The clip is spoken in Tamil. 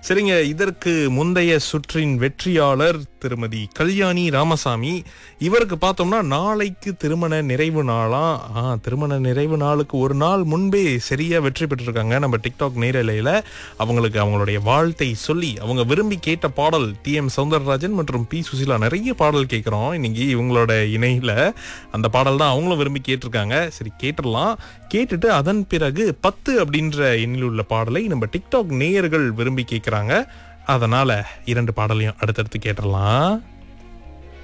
சரிங்க இதற்கு முந்தைய சுற்றின் வெற்றியாளர் திருமதி கல்யாணி ராமசாமி இவருக்கு பார்த்தோம்னா நாளைக்கு திருமண நிறைவு நாளா ஆ திருமண நிறைவு நாளுக்கு ஒரு நாள் முன்பே சரியா வெற்றி பெற்றிருக்காங்க நம்ம டிக்டாக் நேரலையில அவங்களுக்கு அவங்களுடைய வாழ்த்தை சொல்லி அவங்க விரும்பி கேட்ட பாடல் டி எம் சௌந்தரராஜன் மற்றும் பி சுசிலா நிறைய பாடல் கேட்குறோம் இன்னைக்கு இவங்களோட இணையில அந்த பாடல் தான் அவங்களும் விரும்பி கேட்டிருக்காங்க சரி கேட்டுடலாம் கேட்டுட்டு அதன் பிறகு பத்து அப்படின்ற எண்ணில் உள்ள பாடலை நம்ம டிக்டாக் நேயர்கள் விரும்பி கேட்குறாங்க அதனால இரண்டு பாடலையும் அடுத்தடுத்து கேட்டுடலாம்